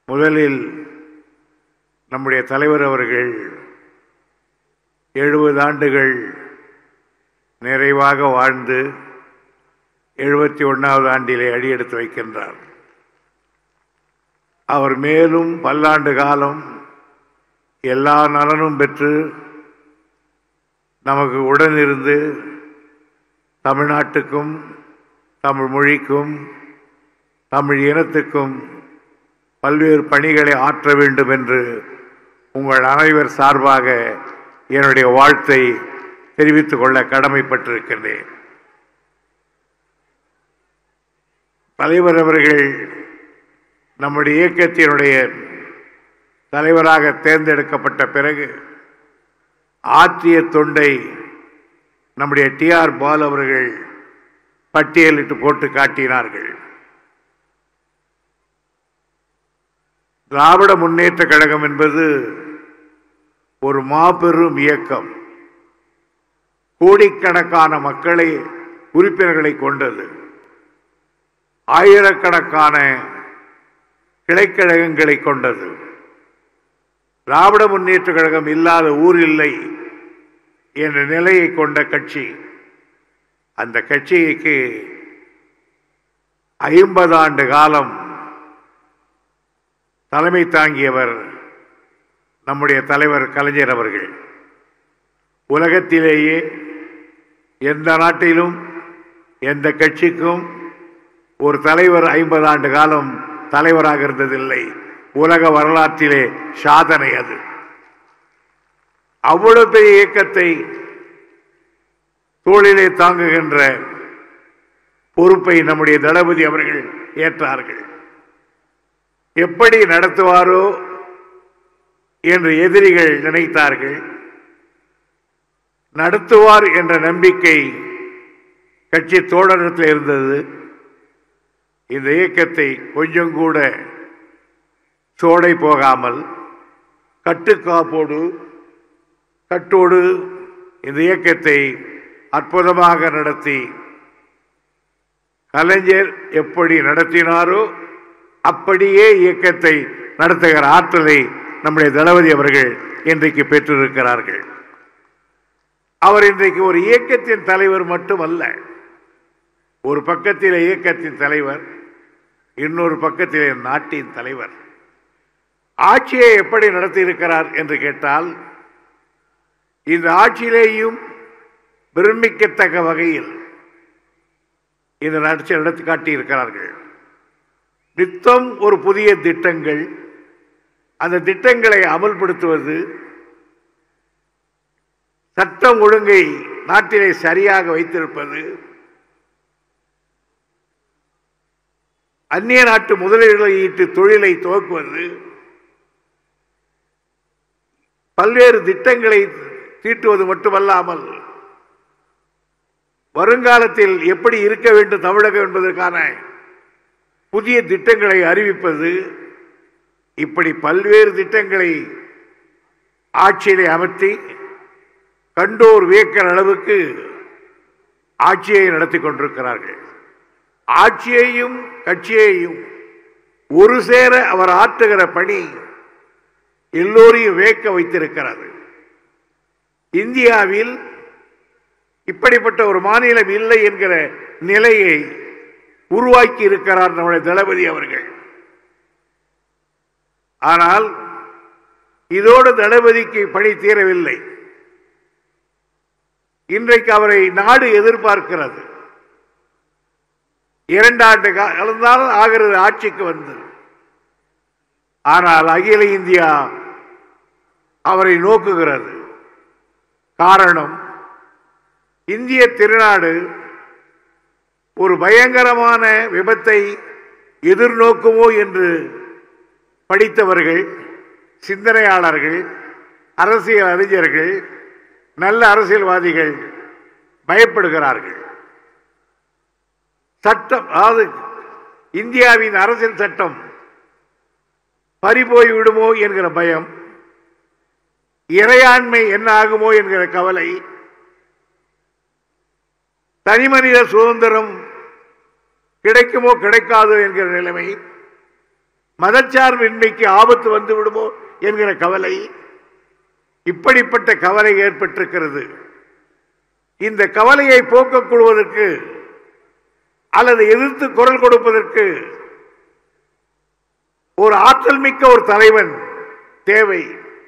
முதலில் நம்முடைய தலைவர் அவர்கள் எழுபது ஆண்டுகள் நிறைவாக வாழ்ந்து எழுபத்தி ஒன்றாவது ஆண்டிலே அடியெடுத்து வைக்கின்றார் அவர் மேலும் பல்லாண்டு காலம் எல்லா நலனும் பெற்று நமக்கு உடனிருந்து தமிழ்நாட்டுக்கும் தமிழ் மொழிக்கும் தமிழ் இனத்துக்கும் பல்வேறு பணிகளை ஆற்ற வேண்டும் என்று உங்கள் அனைவர் சார்பாக என்னுடைய வாழ்த்தை தெரிவித்துக் கொள்ள கடமைப்பட்டிருக்கின்றேன் தலைவர் அவர்கள் நம்முடைய இயக்கத்தினுடைய தலைவராக தேர்ந்தெடுக்கப்பட்ட பிறகு ஆற்றிய தொண்டை நம்முடைய டிஆர் பால் அவர்கள் பட்டியலிட்டு போட்டு காட்டினார்கள் திராவிட முன்னேற்ற கழகம் என்பது ஒரு மாபெரும் இயக்கம் கோடிக்கணக்கான மக்களை உறுப்பினர்களை கொண்டது ஆயிரக்கணக்கான கிளைக்கழகங்களை கொண்டது திராவிட முன்னேற்ற கழகம் இல்லாத ஊர் இல்லை என்ற நிலையை கொண்ட கட்சி அந்த கட்சிக்கு ஐம்பது ஆண்டு காலம் தலைமை தாங்கியவர் நம்முடைய தலைவர் கலைஞர் அவர்கள் உலகத்திலேயே எந்த நாட்டிலும் எந்த கட்சிக்கும் ஒரு தலைவர் ஐம்பது ஆண்டு காலம் தலைவராக இருந்ததில்லை உலக வரலாற்றிலே சாதனை அது அவ்வளவு பெரிய இயக்கத்தை தோளிலே தாங்குகின்ற பொறுப்பை நம்முடைய தளபதி அவர்கள் ஏற்றார்கள் எப்படி நடத்துவாரோ என்று எதிரிகள் நினைத்தார்கள் நடத்துவார் என்ற நம்பிக்கை கட்சி தோழரத்தில் இருந்தது இந்த இயக்கத்தை கொஞ்சம் கூட சோடை போகாமல் கட்டுக்காப்போடு கட்டோடு இந்த இயக்கத்தை அற்புதமாக நடத்தி கலைஞர் எப்படி நடத்தினாரோ அப்படியே இயக்கத்தை நடத்துகிற ஆற்றலை நம்முடைய தளபதி அவர்கள் இன்றைக்கு பெற்றிருக்கிறார்கள் அவர் இன்றைக்கு ஒரு இயக்கத்தின் தலைவர் மட்டுமல்ல ஒரு பக்கத்தில் இயக்கத்தின் தலைவர் இன்னொரு பக்கத்திலே நாட்டின் தலைவர் ஆட்சியை எப்படி நடத்தியிருக்கிறார் என்று கேட்டால் இந்த ஆட்சியிலேயும் பிரமிக்கத்தக்க வகையில் இந்த ஆட்சி நடத்தி காட்டியிருக்கிறார்கள் நித்தம் ஒரு புதிய திட்டங்கள் அந்த திட்டங்களை அமல்படுத்துவது சட்டம் ஒழுங்கை நாட்டிலே சரியாக வைத்திருப்பது அந்நிய நாட்டு முதலீடுகளை ஈட்டு தொழிலை துவக்குவது பல்வேறு திட்டங்களை தீட்டுவது மட்டுமல்லாமல் வருங்காலத்தில் எப்படி இருக்க வேண்டும் தமிழகம் என்பதற்கான புதிய திட்டங்களை அறிவிப்பது இப்படி பல்வேறு திட்டங்களை ஆட்சியிலே அமர்த்தி கண்டோர் வியக்கிற அளவுக்கு ஆட்சியை நடத்தி கொண்டிருக்கிறார்கள் ஆட்சியையும் கட்சியையும் ஒரு சேர அவர் ஆற்றுகிற பணி எல்லோரையும் வேக்க வைத்திருக்கிறது இந்தியாவில் இப்படிப்பட்ட ஒரு மாநிலம் இல்லை என்கிற நிலையை உருவாக்கி இருக்கிறார் நம்முடைய தளபதி அவர்கள் ஆனால் இதோடு தளபதிக்கு பணி தீரவில்லை இன்றைக்கு அவரை நாடு எதிர்பார்க்கிறது இரண்டாண்டு காலம் ஆகிறது ஆட்சிக்கு வந்து ஆனால் அகில இந்தியா அவரை நோக்குகிறது காரணம் இந்திய திருநாடு ஒரு பயங்கரமான விபத்தை எதிர்நோக்குமோ என்று படித்தவர்கள் சிந்தனையாளர்கள் அரசியல் அறிஞர்கள் நல்ல அரசியல்வாதிகள் பயப்படுகிறார்கள் சட்டம் அதாவது இந்தியாவின் அரசியல் சட்டம் பறிபோய் விடுமோ என்கிற பயம் இறையாண்மை என்ன ஆகுமோ என்கிற கவலை தனிமனித சுதந்திரம் கிடைக்குமோ கிடைக்காதோ என்கிற நிலைமை மதச்சார்பின்மைக்கு ஆபத்து வந்து விடுமோ என்கிற கவலை இப்படிப்பட்ட கவலை ஏற்பட்டிருக்கிறது இந்த கவலையை போக்கக் கொள்வதற்கு அல்லது எதிர்த்து குரல் கொடுப்பதற்கு ஒரு ஆற்றல் மிக்க ஒரு தலைவன் தேவை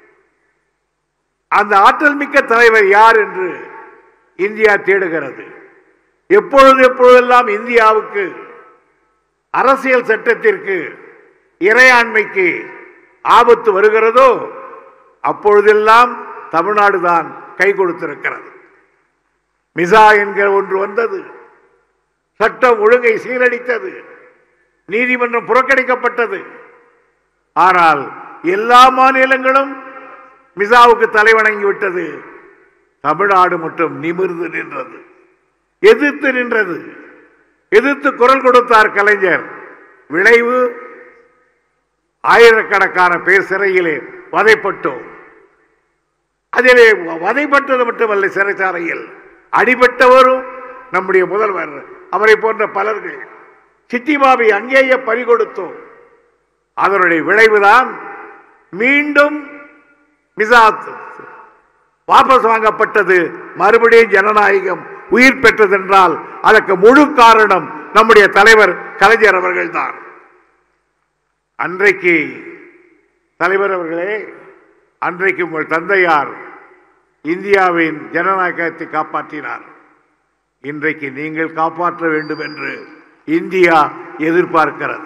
அந்த ஆற்றல் மிக்க தலைவர் யார் என்று இந்தியா தேடுகிறது எப்பொழுது எப்பொழுதெல்லாம் இந்தியாவுக்கு அரசியல் சட்டத்திற்கு இறையாண்மைக்கு ஆபத்து வருகிறதோ அப்பொழுதெல்லாம் தமிழ்நாடு தான் கை கொடுத்திருக்கிறது மிசா என்கிற ஒன்று வந்தது சட்டம் ஒழுங்கை சீரழித்தது நீதிமன்றம் புறக்கணிக்கப்பட்டது ஆனால் எல்லா மாநிலங்களும் மிசாவுக்கு தலைவணங்கி விட்டது தமிழ்நாடு மட்டும் நிமிர்ந்து நின்றது எதிர்த்து நின்றது எதிர்த்து குரல் கொடுத்தார் கலைஞர் விளைவு ஆயிரக்கணக்கான பேர் சிறையிலே வதைப்பட்டோம் அதிலே வதைப்பட்டது மட்டுமல்ல சிறைச்சாலையில் அடிபட்டவரும் நம்முடைய முதல்வர் அவரை போன்ற பலர்கள் சித்திபாபை அங்கேயே பறிகொடுத்தோம் அதனுடைய விளைவுதான் மீண்டும் மிசாத் வாபஸ் வாங்கப்பட்டது மறுபடியும் ஜனநாயகம் உயிர் பெற்றதென்றால் அதற்கு முழு காரணம் நம்முடைய தலைவர் கலைஞர் அவர்கள்தான் அன்றைக்கு தலைவர் அவர்களே அன்றைக்கு உங்கள் தந்தையார் இந்தியாவின் ஜனநாயகத்தை காப்பாற்றினார் இன்றைக்கு நீங்கள் காப்பாற்ற வேண்டும் என்று இந்தியா எதிர்பார்க்கிறது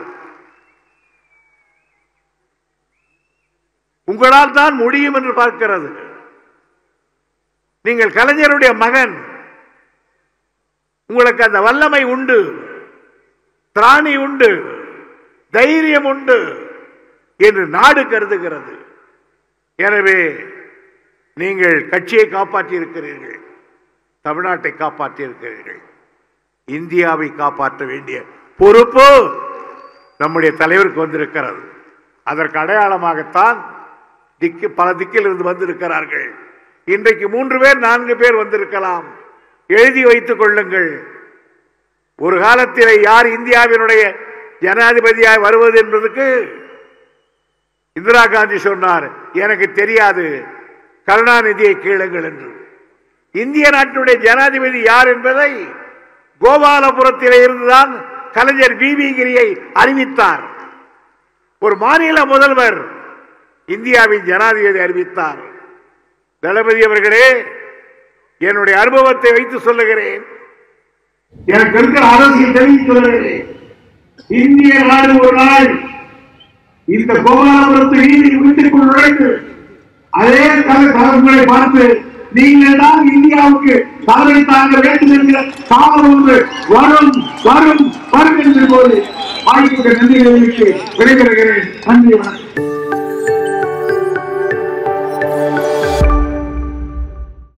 உங்களால் தான் முடியும் என்று பார்க்கிறது நீங்கள் கலைஞருடைய மகன் உங்களுக்கு அந்த வல்லமை உண்டு திராணி உண்டு தைரியம் உண்டு என்று நாடு கருதுகிறது எனவே நீங்கள் கட்சியை காப்பாற்றி இருக்கிறீர்கள் தமிழ்நாட்டை காப்பாற்றி இருக்கிறீர்கள் இந்தியாவை காப்பாற்ற வேண்டிய பொறுப்பு நம்முடைய தலைவருக்கு வந்திருக்கிறது அதற்கு அடையாளமாகத்தான் திக்கு பல திக்கில் இருந்து வந்திருக்கிறார்கள் இன்றைக்கு மூன்று பேர் நான்கு பேர் வந்திருக்கலாம் எழுதி வைத்துக் கொள்ளுங்கள் ஒரு காலத்தில் யார் இந்தியாவினுடைய ஜனாதிபதியாய் வருவது என்பதற்கு இந்திரா காந்தி சொன்னார் எனக்கு தெரியாது கருணாநிதியை கேளுங்கள் என்று இந்திய நாட்டினுடைய ஜனாதிபதி யார் என்பதை கோபாலபுரத்திலே இருந்துதான் கலைஞர் பிபிகிரியை அறிவித்தார் ஒரு மாநில முதல்வர் இந்தியாவின் ஜனாதிபதி அறிவித்தார் தளபதி அவர்களே என்னுடைய அனுபவத்தை வைத்து சொல்லுகிறேன் எனக்கு இருக்கிற அரசியல் தெரிவித்து சொல்லுகிறேன் இந்திய நாடு ஒரு நாள் இந்த கோபாலபுரத்து வீதி வீட்டுக்குள் நுழைந்து அதே தலை தலைவர்களை பார்த்து நீங்கள் தான் இந்தியாவுக்கு தலைமை தாங்க வேண்டும் என்கிற காலம் ஒன்று வரும் வரும் வரும் என்று போது வாய்ப்புக்கு நன்றி தெரிவித்து விடைபெறுகிறேன் நன்றி வணக்கம்